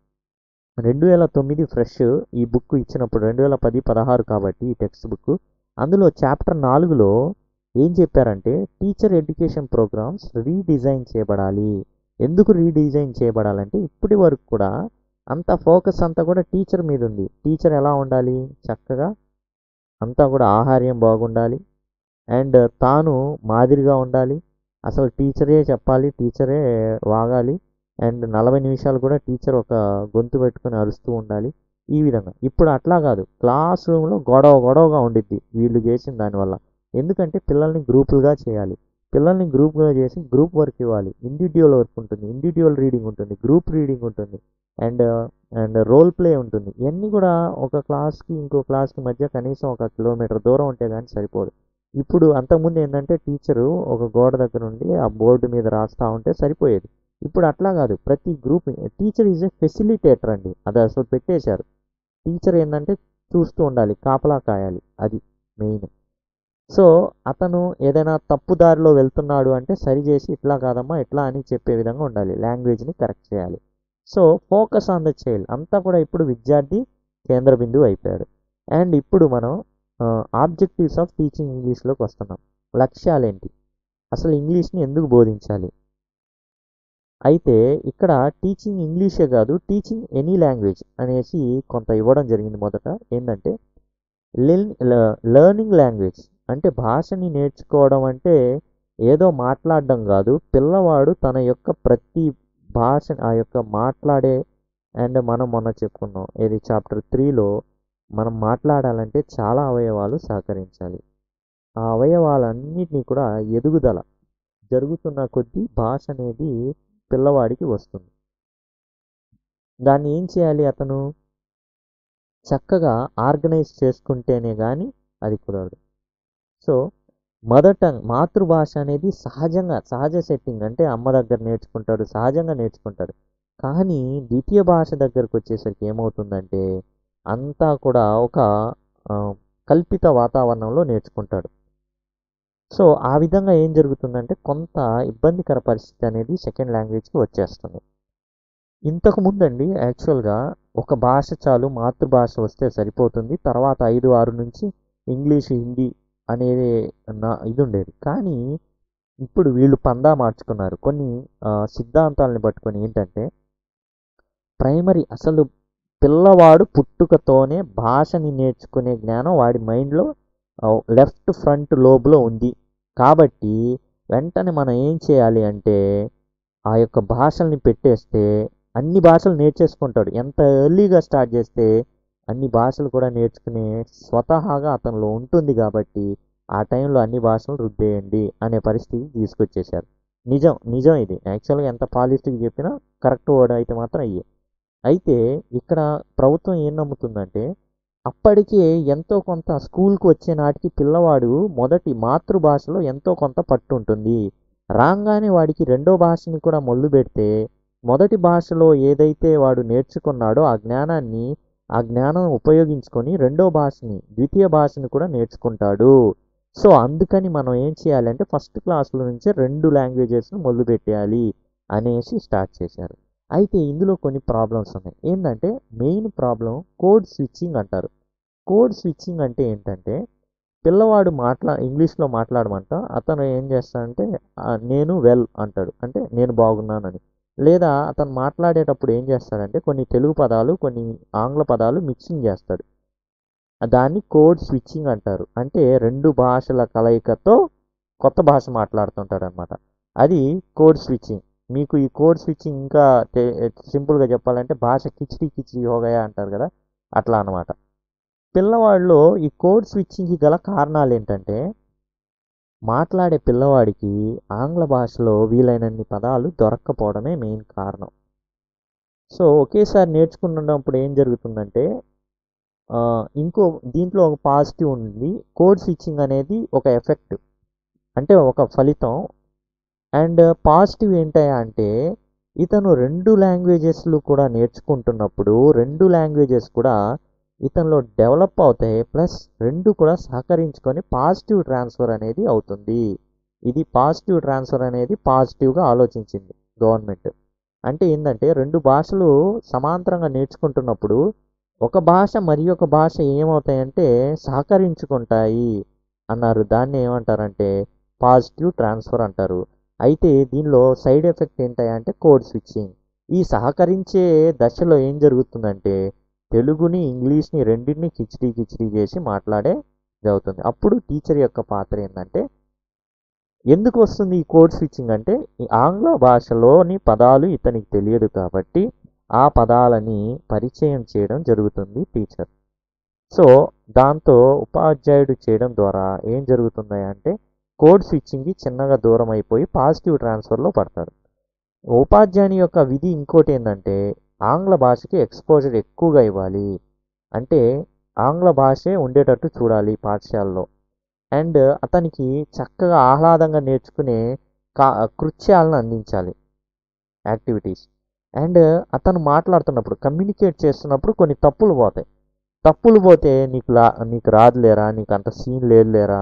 రెండు వేల తొమ్మిది ఫ్రెష్ ఈ బుక్ ఇచ్చినప్పుడు రెండు వేల పది పదహారు కాబట్టి ఈ టెక్స్ట్ బుక్ అందులో చాప్టర్ నాలుగులో ఏం చెప్పారంటే టీచర్ ఎడ్యుకేషన్ ప్రోగ్రామ్స్ రీడిజైన్ చేయబడాలి ఎందుకు రీడిజైన్ చేయబడాలంటే ఇప్పటి వరకు కూడా అంత ఫోకస్ అంతా కూడా టీచర్ మీద ఉంది టీచర్ ఎలా ఉండాలి చక్కగా అంతా కూడా ఆహార్యం బాగుండాలి అండ్ తాను మాదిరిగా ఉండాలి అసలు టీచరే చెప్పాలి టీచరే వాగాలి అండ్ నలభై నిమిషాలు కూడా టీచర్ ఒక గొంతు పెట్టుకొని అరుస్తూ ఉండాలి ఈ విధంగా ఇప్పుడు అట్లా కాదు క్లాస్ రూమ్లో గొడవ గొడవగా ఉండిద్ది వీళ్ళు చేసిన దానివల్ల ఎందుకంటే పిల్లల్ని గ్రూపులుగా చేయాలి పిల్లల్ని గ్రూప్గా చేసి గ్రూప్ వర్క్ ఇవ్వాలి ఇండివిజువల్ వర్క్ ఉంటుంది ఇండివిజువల్ రీడింగ్ ఉంటుంది గ్రూప్ రీడింగ్ ఉంటుంది అండ్ అండ్ రోల్ ప్లే ఉంటుంది ఇవన్నీ కూడా ఒక క్లాస్కి ఇంకో క్లాస్కి మధ్య కనీసం ఒక కిలోమీటర్ దూరం ఉంటే కానీ సరిపోదు ఇప్పుడు అంతకుముందు ఏంటంటే టీచరు ఒక గోడ దగ్గర ఉండి ఆ బోర్డు మీద రాస్తూ ఉంటే సరిపోయేది ఇప్పుడు అట్లా కాదు ప్రతి group teacher is a facilitator అండి అది అసలు పెట్టేశారు టీచర్ ఏంటంటే చూస్తూ ఉండాలి కాపలా కాయాలి అది మెయిన్ సో అతను ఏదైనా తప్పు దారిలో వెళ్తున్నాడు అంటే సరి చేసి ఇట్లా కాదమ్మా ఇట్లా అని చెప్పే విధంగా ఉండాలి లాంగ్వేజ్ని కరెక్ట్ చేయాలి so focus on the child అంతా కూడా ఇప్పుడు విద్యార్థి కేంద్ర బిందువు అయిపోయాడు అండ్ ఇప్పుడు మనం ఆబ్జెక్టివ్స్ ఆఫ్ టీచింగ్ ఇంగ్లీష్లోకి వస్తున్నాం లక్ష్యాలేంటి అసలు ఇంగ్లీష్ని ఎందుకు బోధించాలి అయితే ఇక్కడ టీచింగ్ ఇంగ్లీషే కాదు టీచింగ్ ఎనీ లాంగ్వేజ్ అనేసి కొంత ఇవ్వడం జరిగింది మొదట ఏంటంటే లెర్నింగ్ లాంగ్వేజ్ అంటే భాషని నేర్చుకోవడం అంటే ఏదో మాట్లాడడం కాదు పిల్లవాడు తన యొక్క ప్రతి భాష ఆ యొక్క మాట్లాడే అండ్ మనం మొన్న చెప్పుకున్నాం ఏది చాప్టర్ త్రీలో మనం మాట్లాడాలంటే చాలా అవయవాలు సహకరించాలి ఆ అవయవాలన్నిటినీ కూడా ఎదుగుదల జరుగుతున్న కొద్దీ భాష అనేది పిల్లవాడికి వస్తుంది దాన్ని ఏం చేయాలి అతను చక్కగా ఆర్గనైజ్ చేసుకుంటేనే కానీ అది కుదరదు సో మదర్ టంగ్ మాతృభాష అనేది సహజంగా సహజ సెట్టింగ్ అంటే అమ్మ దగ్గర నేర్చుకుంటాడు సహజంగా నేర్చుకుంటాడు కానీ ద్వితీయ భాష దగ్గరకు వచ్చేసరికి ఏమవుతుందంటే అంతా కూడా ఒక కల్పిత వాతావరణంలో నేర్చుకుంటాడు సో ఆ విధంగా ఏం జరుగుతుందంటే కొంత ఇబ్బందికర పరిస్థితి అనేది సెకండ్ లాంగ్వేజ్కి వచ్చేస్తుంది ఇంతకు ముందండి యాక్చువల్గా ఒక భాష చాలు మాతృభాష వస్తే సరిపోతుంది తర్వాత ఐదు ఆరు నుంచి ఇంగ్లీష్ హిందీ అనేది నా ఇది ఉండేది కానీ ఇప్పుడు వీళ్ళు పందా మార్చుకున్నారు కొన్ని సిద్ధాంతాలను పట్టుకొని ఏంటంటే ప్రైమరీ అసలు పిల్లవాడు పుట్టుకతోనే భాషని నేర్చుకునే జ్ఞానం వాడి మైండ్లో లెఫ్ట్ ఫ్రంట్ లోబ్లో ఉంది కాబట్టి వెంటనే మనం ఏం చేయాలి అంటే ఆ యొక్క భాషల్ని పెట్టేస్తే అన్ని భాషలు నేర్చేసుకుంటాడు ఎంత ఎర్లీగా స్టార్ట్ చేస్తే అన్ని భాషలు కూడా నేర్చుకునే స్వతహాగా అతనిలో ఉంటుంది కాబట్టి ఆ టైంలో అన్ని భాషలు రుద్దేయండి అనే పరిస్థితి తీసుకొచ్చేసారు నిజం నిజం ఇది యాక్చువల్గా ఎంత పాలిస్టిక్ చెప్పినా కరెక్ట్ వర్డ్ అయితే మాత్రం అయ్యే అయితే ఇక్కడ ప్రభుత్వం ఏం నమ్ముతుందంటే అప్పటికే ఎంతో కొంత స్కూల్కి వచ్చే నాటికి పిల్లవాడు మొదటి మాతృభాషలో ఎంతో కొంత పట్టు ఉంటుంది రాగానే వాడికి రెండో భాషని కూడా మొదలు పెడితే మొదటి భాషలో ఏదైతే వాడు నేర్చుకున్నాడో ఆ జ్ఞానాన్ని ఆ జ్ఞానం ఉపయోగించుకొని రెండో భాషని ద్వితీయ భాషని కూడా నేర్చుకుంటాడు సో అందుకని మనం ఏం చేయాలంటే ఫస్ట్ క్లాస్లో నుంచే రెండు లాంగ్వేజెస్ని మొదలు పెట్టేయాలి అనేసి స్టార్ట్ చేశారు అయితే ఇందులో కొన్ని ప్రాబ్లమ్స్ ఉన్నాయి ఏంటంటే మెయిన్ ప్రాబ్లం కోడ్ స్విచ్చింగ్ అంటారు కోడ్ స్విచ్చింగ్ అంటే ఏంటంటే పిల్లవాడు మాట్లా ఇంగ్లీష్లో మాట్లాడమంట అతను ఏం చేస్తాడంటే నేను వెల్ అంటాడు అంటే నేను బాగున్నానని లేదా అతను మాట్లాడేటప్పుడు ఏం చేస్తాడంటే కొన్ని తెలుగు పదాలు కొన్ని ఆంగ్ల పదాలు మిక్సింగ్ చేస్తాడు దాన్ని కోడ్ స్విచ్చింగ్ అంటారు అంటే రెండు భాషల కలయికతో కొత్త భాష మాట్లాడుతుంటాడు అనమాట అది కోడ్ స్విచ్చింగ్ మీకు ఈ కోడ్ స్విచ్చింగ్ ఇంకా సింపుల్గా చెప్పాలంటే భాష కిచిడి కిచిడి హోగయా అంటారు కదా అట్లా అనమాట పిల్లవాడిలో ఈ కోడ్ స్విచ్చింగ్కి గల కారణాలు ఏంటంటే మాట్లాడే పిల్లవాడికి ఆంగ్ల భాషలో వీలైనన్ని పదాలు దొరక్కపోవడమే మెయిన్ కారణం సో ఒకేసారి నేర్చుకున్నప్పుడు ఏం జరుగుతుందంటే ఇంకో దీంట్లో ఒక పాజిటివ్ ఉంది కోడ్ స్విచ్చింగ్ అనేది ఒక ఎఫెక్ట్ అంటే ఒక ఫలితం అండ్ పాజిటివ్ ఏంటయ్యా అంటే ఇతను రెండు లాంగ్వేజెస్లు కూడా నేర్చుకుంటున్నప్పుడు రెండు లాంగ్వేజెస్ కూడా ఇతనిలో డెవలప్ అవుతాయి ప్లస్ రెండు కూడా సహకరించుకొని పాజిటివ్ ట్రాన్స్ఫర్ అనేది అవుతుంది ఇది పాజిటివ్ ట్రాన్స్ఫర్ అనేది పాజిటివ్గా ఆలోచించింది గవర్నమెంట్ అంటే ఏంటంటే రెండు భాషలు సమాంతరంగా నేర్చుకుంటున్నప్పుడు ఒక భాష మరి ఒక భాష ఏమవుతాయంటే సహకరించుకుంటాయి అన్నారు దాన్ని ఏమంటారంటే పాజిటివ్ ట్రాన్స్ఫర్ అంటారు అయితే దీనిలో సైడ్ ఎఫెక్ట్ ఏంటంటే కోడ్ స్విచ్చింగ్ ఈ సహకరించే దశలో ఏం జరుగుతుందంటే తెలుగుని ఇంగ్లీష్ని రెండింటిని కిచిడి కిచిడి చేసి మాట్లాడే జరుగుతుంది అప్పుడు టీచర్ యొక్క పాత్ర ఏంటంటే ఎందుకు వస్తుంది ఈ కోడ్ స్విచ్చింగ్ అంటే ఈ ఆంగ్ల భాషలోని పదాలు ఇతనికి తెలియదు కాబట్టి ఆ పదాలని పరిచయం చేయడం జరుగుతుంది టీచర్ సో దాంతో ఉపాధ్యాయుడు చేయడం ద్వారా ఏం జరుగుతుంది అంటే కోడ్ స్విచ్చింగ్కి చిన్నగా దూరం అయిపోయి పాజిటివ్ ట్రాన్స్ఫర్లో పడతారు ఉపాధ్యాయుని యొక్క విధి ఇంకోటి ఏంటంటే ఆంగ్ల భాషకి ఎక్స్పోజర్ ఎక్కువగా ఇవ్వాలి అంటే ఆంగ్ల భాషే ఉండేటట్టు చూడాలి పాఠశాలలో అండ్ అతనికి చక్కగా ఆహ్లాదంగా నేర్చుకునే కా కృత్యాలను అందించాలి యాక్టివిటీస్ అండ్ అతను మాట్లాడుతున్నప్పుడు కమ్యూనికేట్ చేస్తున్నప్పుడు కొన్ని తప్పులు పోతాయి తప్పులు పోతే నీకు లా నీకు రాదులేరా నీకు అంత సీన్ లేదు లేరా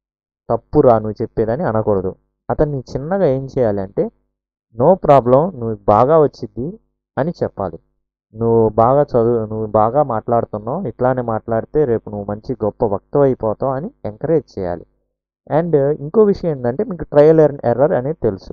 తప్పు రా నువ్వు చెప్పేదని అనకూడదు అతన్ని చిన్నగా ఏం చేయాలి అంటే నో ప్రాబ్లం నువ్వు బాగా వచ్చింది అని చెప్పాలి నువ్వు బాగా చదువు నువ్వు బాగా మాట్లాడుతున్నావు ఇట్లానే మాట్లాడితే రేపు నువ్వు మంచి గొప్ప వక్త అయిపోతావు అని ఎంకరేజ్ చేయాలి అండ్ ఇంకో విషయం ఏంటంటే మీకు ట్రయల్ ఎర్రర్ అనేది తెలుసు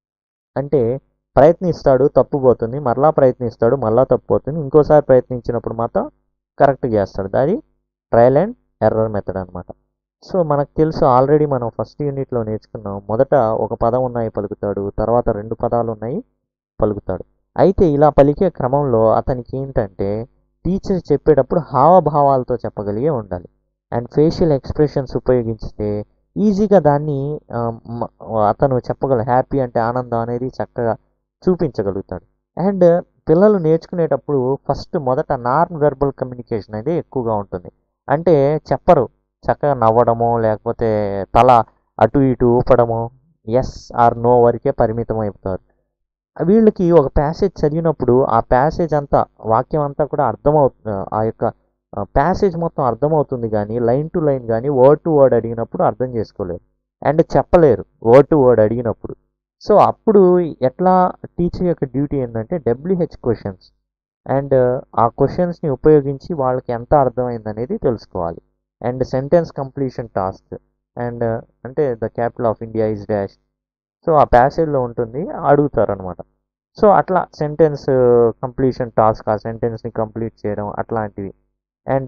అంటే ప్రయత్నిస్తాడు తప్పు పోతుంది మరలా ప్రయత్నిస్తాడు మళ్ళా తప్పు పోతుంది ఇంకోసారి ప్రయత్నించినప్పుడు మాత్రం కరెక్ట్ చేస్తాడు అది ట్రయల్ అండ్ ఎర్రర్ మెథడ్ అనమాట సో మనకు తెలుసు ఆల్రెడీ మనం ఫస్ట్ యూనిట్లో నేర్చుకున్నాం మొదట ఒక పదం ఉన్నాయి పలుకుతాడు తర్వాత రెండు పదాలు ఉన్నాయి పలుకుతాడు అయితే ఇలా పలికే క్రమంలో అతనికి ఏంటంటే టీచర్ చెప్పేటప్పుడు హావభావాలతో చెప్పగలిగే ఉండాలి అండ్ ఫేషియల్ ఎక్స్ప్రెషన్స్ ఉపయోగించితే ఈజీగా దాన్ని ఆ, మ- అతను చెప్పగల హ్యాపీ అంటే ఆనందం అనేది చక్కగా చూపించగలుగుతాడు అండ్ పిల్లలు నేర్చుకునేటప్పుడు ఫస్ట్ మొదట నాన్ వెర్బల్ కమ్యూనికేషన్ అనేది ఎక్కువగా ఉంటుంది అంటే చెప్పరు చక్కగా నవ్వడము లేకపోతే తల అటు ఇటు ఊపడము ఎస్ ఆర్ నో వరకే పరిమితం అయిపోతారు వీళ్ళకి ఒక ప్యాసేజ్ చదివినప్పుడు ఆ ప్యాసేజ్ అంతా వాక్యం అంతా కూడా అర్థమవుతుంది ఆ యొక్క ప్యాసేజ్ మొత్తం అర్థమవుతుంది కానీ లైన్ టు లైన్ కానీ వర్డ్ టు వర్డ్ అడిగినప్పుడు అర్థం చేసుకోలేరు అండ్ చెప్పలేరు వర్డ్ టు వర్డ్ అడిగినప్పుడు సో అప్పుడు ఎట్లా టీచర్ యొక్క డ్యూటీ ఏంటంటే డబ్ల్యూహెచ్ క్వశ్చన్స్ అండ్ ఆ క్వశ్చన్స్ని ఉపయోగించి వాళ్ళకి ఎంత అర్థమైంది అనేది తెలుసుకోవాలి and sentence completion task and అంటే the capital of India is dash so ఆ ప్యాసేజ్లో ఉంటుంది అడుగుతారు అనమాట సో అట్లా సెంటెన్స్ కంప్లీషన్ టాస్క్ ఆ సెంటెన్స్ని కంప్లీట్ చేయడం అట్లాంటివి అండ్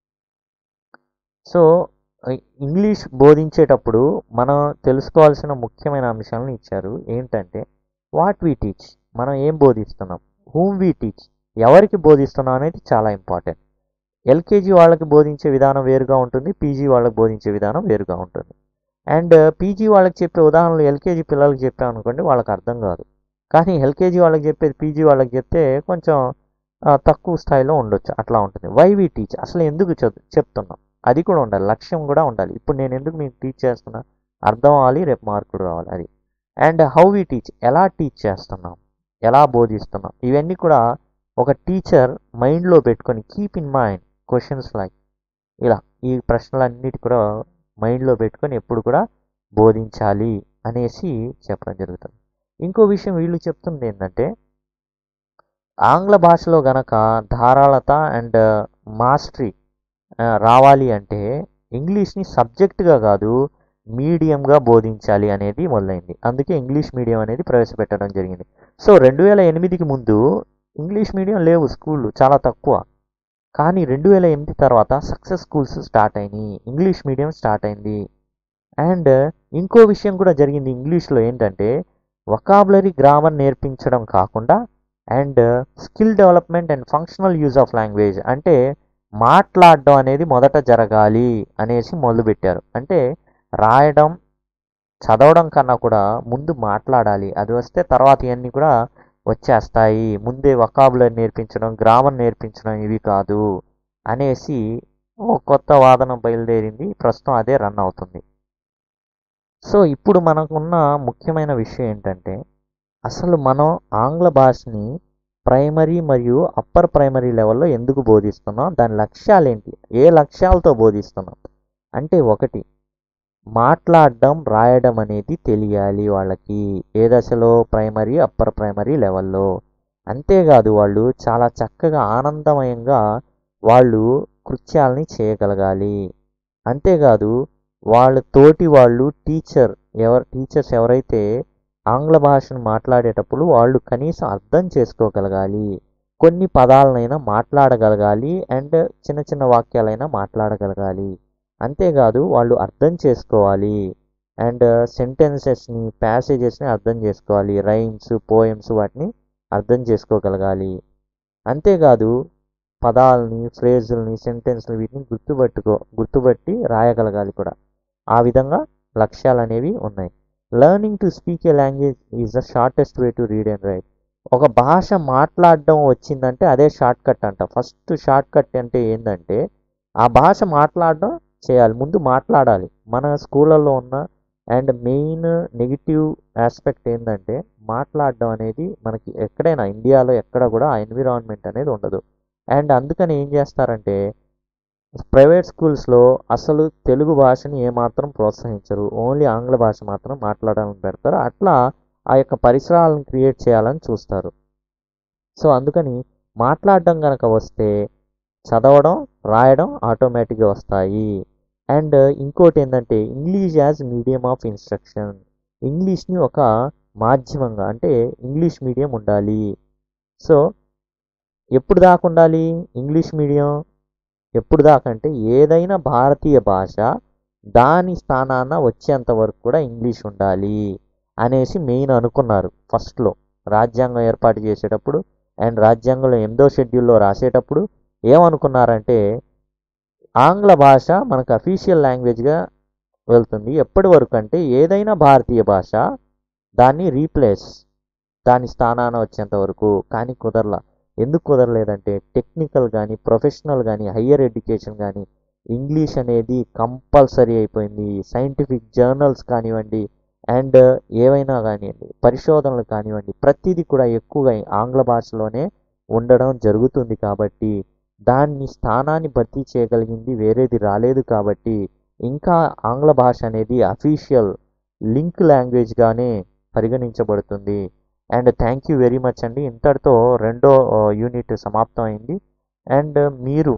సో ఇంగ్లీష్ బోధించేటప్పుడు మనం తెలుసుకోవాల్సిన ముఖ్యమైన అంశాలను ఇచ్చారు ఏంటంటే వాట్ వీ టీచ్ మనం ఏం బోధిస్తున్నాం హూమ్ వీ టీచ్ ఎవరికి బోధిస్తున్నాం అనేది చాలా ఇంపార్టెంట్ ఎల్కేజీ వాళ్ళకి బోధించే విధానం వేరుగా ఉంటుంది పీజీ వాళ్ళకి బోధించే విధానం వేరుగా ఉంటుంది అండ్ పీజీ వాళ్ళకి చెప్పే ఉదాహరణలు ఎల్కేజీ పిల్లలకి చెప్పామనుకోండి వాళ్ళకి అర్థం కాదు కానీ ఎల్కేజీ వాళ్ళకి చెప్పేది పీజీ వాళ్ళకి చెప్తే కొంచెం ఆ, తక్కువ స్థాయిలో ఉండొచ్చు అట్లా ఉంటుంది వై వి టీచ్ అసలు ఎందుకు చదువు చెప్తున్నాం అది కూడా ఉండాలి లక్ష్యం కూడా ఉండాలి ఇప్పుడు నేను ఎందుకు మీకు టీచ్ చేస్తున్నా అర్థం అవ్వాలి రేపు మార్కులు రావాలి అది అండ్ హౌ వి టీచ్ ఎలా టీచ్ చేస్తున్నాం ఎలా బోధిస్తున్నాం ఇవన్నీ కూడా ఒక టీచర్ మైండ్లో పెట్టుకొని keep in mind questions like ఇలా ఈ ప్రశ్నలన్నిటి కూడా మైండ్లో పెట్టుకొని ఎప్పుడు కూడా బోధించాలి అనేసి చెప్పడం జరుగుతుంది ఇంకో విషయం వీళ్ళు చెప్తుంది ఏంటంటే ఆంగ్ల భాషలో గనక ధారాళత అండ్ మాస్టరీ రావాలి అంటే ఇంగ్లీష్ని సబ్జెక్టుగా కాదు మీడియంగా బోధించాలి అనేది మొదలైంది అందుకే ఇంగ్లీష్ మీడియం అనేది ప్రవేశపెట్టడం జరిగింది సో రెండు వేల ఎనిమిదికి ముందు ఇంగ్లీష్ మీడియం లేవు స్కూళ్ళు చాలా తక్కువ కానీ రెండు వేల ఎనిమిది తర్వాత సక్సెస్ స్కూల్స్ స్టార్ట్ అయినాయి ఇంగ్లీష్ మీడియం స్టార్ట్ అయింది అండ్ ఇంకో విషయం కూడా జరిగింది ఇంగ్లీష్లో ఏంటంటే వొకాబులరీ గ్రామర్ నేర్పించడం కాకుండా and skill development and functional use of language అంటే మాట్లాడడం అనేది మొదట జరగాలి అనేసి మొదలుపెట్టారు అంటే రాయడం చదవడం కన్నా కూడా ముందు మాట్లాడాలి అది వస్తే తర్వాత ఇవన్నీ కూడా వచ్చేస్తాయి ముందే వొకాబులరీ నేర్పించడం గ్రామర్ నేర్పించడం ఇవి కాదు అనేసి ఓ కొత్త వాదన బయలుదేరింది ప్రస్తుతం అదే రన్ అవుతుంది సో ఇప్పుడు మనకున్న ముఖ్యమైన విషయం ఏంటంటే అసలు మనం ఆంగ్ల భాషని ప్రైమరీ మరియు అప్పర్ ప్రైమరీ లెవెల్లో ఎందుకు బోధిస్తున్నాం దాని లక్ష్యాలు ఏంటి ఏ లక్ష్యాలతో బోధిస్తున్నాం అంటే ఒకటి మాట్లాడడం రాయడం అనేది తెలియాలి వాళ్ళకి ఏ దశలో ప్రైమరీ అప్పర్ ప్రైమరీ లెవెల్లో అంతేకాదు వాళ్ళు చాలా చక్కగా ఆనందమయంగా వాళ్ళు కృత్యాలని చేయగలగాలి అంతేకాదు వాళ్ళ తోటి వాళ్ళు టీచర్ ఎవరు టీచర్స్ ఎవరైతే ఆంగ్ల భాషను మాట్లాడేటప్పుడు వాళ్ళు కనీసం అర్థం చేసుకోగలగాలి కొన్ని పదాలనైనా మాట్లాడగలగాలి అండ్ చిన్న చిన్న వాక్యాలైనా మాట్లాడగలగాలి అంతేకాదు వాళ్ళు అర్థం చేసుకోవాలి అండ్ సెంటెన్సెస్ని ప్యాసేజెస్ని అర్థం చేసుకోవాలి రైమ్స్ పోయమ్స్ వాటిని అర్థం చేసుకోగలగాలి అంతేకాదు పదాలని ఫ్రేజుల్ని సెంటెన్స్ని వీటిని గుర్తుపట్టుకో గుర్తుపట్టి రాయగలగాలి కూడా ఆ విధంగా లక్ష్యాలు అనేవి ఉన్నాయి learning to speak a language is the shortest way to read and write ఒక భాష మాట్లాడడం వచ్చిందంటే అదే షార్ట్ కట్ అంట ఫస్ట్ షార్ట్ కట్ అంటే ఏంటంటే ఆ భాష మాట్లాడడం చేయాలి ముందు మాట్లాడాలి మన స్కూళ్ళల్లో ఉన్న అండ్ మెయిన్ నెగిటివ్ ఆస్పెక్ట్ ఏంటంటే మాట్లాడడం అనేది మనకి ఎక్కడైనా ఇండియాలో ఎక్కడ కూడా ఆ ఎన్విరాన్మెంట్ అనేది ఉండదు అండ్ అందుకని ఏం చేస్తారంటే ప్రైవేట్ స్కూల్స్లో అసలు తెలుగు భాషని ఏమాత్రం ప్రోత్సహించరు ఓన్లీ ఆంగ్ల భాష మాత్రం మాట్లాడాలని పెడతారు అట్లా ఆ యొక్క పరిసరాలను క్రియేట్ చేయాలని చూస్తారు సో అందుకని మాట్లాడడం కనుక వస్తే చదవడం రాయడం ఆటోమేటిక్గా వస్తాయి అండ్ ఇంకోటి ఏంటంటే English as medium of instruction ఇంగ్లీష్ని ఒక మాధ్యమంగా అంటే ఇంగ్లీష్ మీడియం ఉండాలి సో ఎప్పుడు దాకా ఉండాలి ఇంగ్లీష్ మీడియం ఎప్పుడు దాకా అంటే ఏదైనా భారతీయ భాష దాని స్థానాన వచ్చేంత వరకు కూడా ఇంగ్లీష్ ఉండాలి అనేసి మెయిన్ అనుకున్నారు ఫస్ట్లో రాజ్యాంగం ఏర్పాటు చేసేటప్పుడు అండ్ రాజ్యాంగంలో ఎనిమిదో షెడ్యూల్లో రాసేటప్పుడు ఏమనుకున్నారంటే ఆంగ్ల భాష మనకు అఫీషియల్ లాంగ్వేజ్గా వెళ్తుంది ఎప్పటి వరకు అంటే ఏదైనా భారతీయ భాష దాన్ని రీప్లేస్ దాని స్థానాన వచ్చేంత వరకు కానీ కుదరలా ఎందుకు కుదరలేదంటే టెక్నికల్ కానీ ప్రొఫెషనల్ కానీ హయ్యర్ ఎడ్యుకేషన్ కానీ ఇంగ్లీష్ అనేది కంపల్సరీ అయిపోయింది సైంటిఫిక్ జర్నల్స్ కానివ్వండి అండ్ ఏవైనా కానివ్వండి పరిశోధనలు కానివ్వండి ప్రతిదీ కూడా ఎక్కువగా ఆంగ్ల భాషలోనే ఉండడం జరుగుతుంది కాబట్టి దాన్ని స్థానాన్ని భర్తీ చేయగలిగింది వేరేది రాలేదు కాబట్టి ఇంకా ఆంగ్ల భాష అనేది అఫీషియల్ లింక్ లాంగ్వేజ్గానే పరిగణించబడుతుంది and thank you very much అండి ఇంతటితో రెండో యూనిట్ సమాప్తం అయింది అండ్ మీరు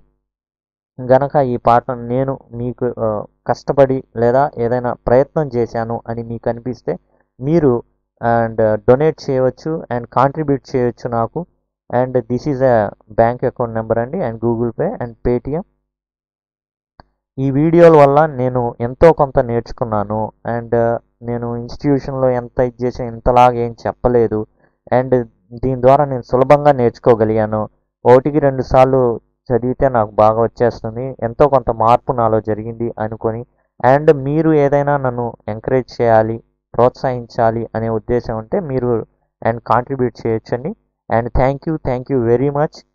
గనక ఈ పాఠం నేను మీకు కష్టపడి లేదా ఏదైనా ప్రయత్నం చేశాను అని మీకు అనిపిస్తే మీరు అండ్ డొనేట్ చేయవచ్చు అండ్ కాంట్రిబ్యూట్ చేయవచ్చు నాకు and this is a bank account number అండి and Google pay and Paytm ఈ వీడియోల వల్ల నేను ఎంతో కొంత నేర్చుకున్నాను అండ్ నేను ఇన్స్టిట్యూషన్లో ఎంత ఇది చేసి ఇంతలాగా ఏం చెప్పలేదు అండ్ దీని ద్వారా నేను సులభంగా నేర్చుకోగలిగాను ఒకటికి రెండు సార్లు చదివితే నాకు బాగా వచ్చేస్తుంది ఎంతో కొంత మార్పు నాలో జరిగింది అనుకొని అండ్ మీరు ఏదైనా నన్ను ఎంకరేజ్ చేయాలి ప్రోత్సహించాలి అనే ఉద్దేశం ఉంటే మీరు అండ్ కాంట్రిబ్యూట్ చేయొచ్చండి and thank you thank you very much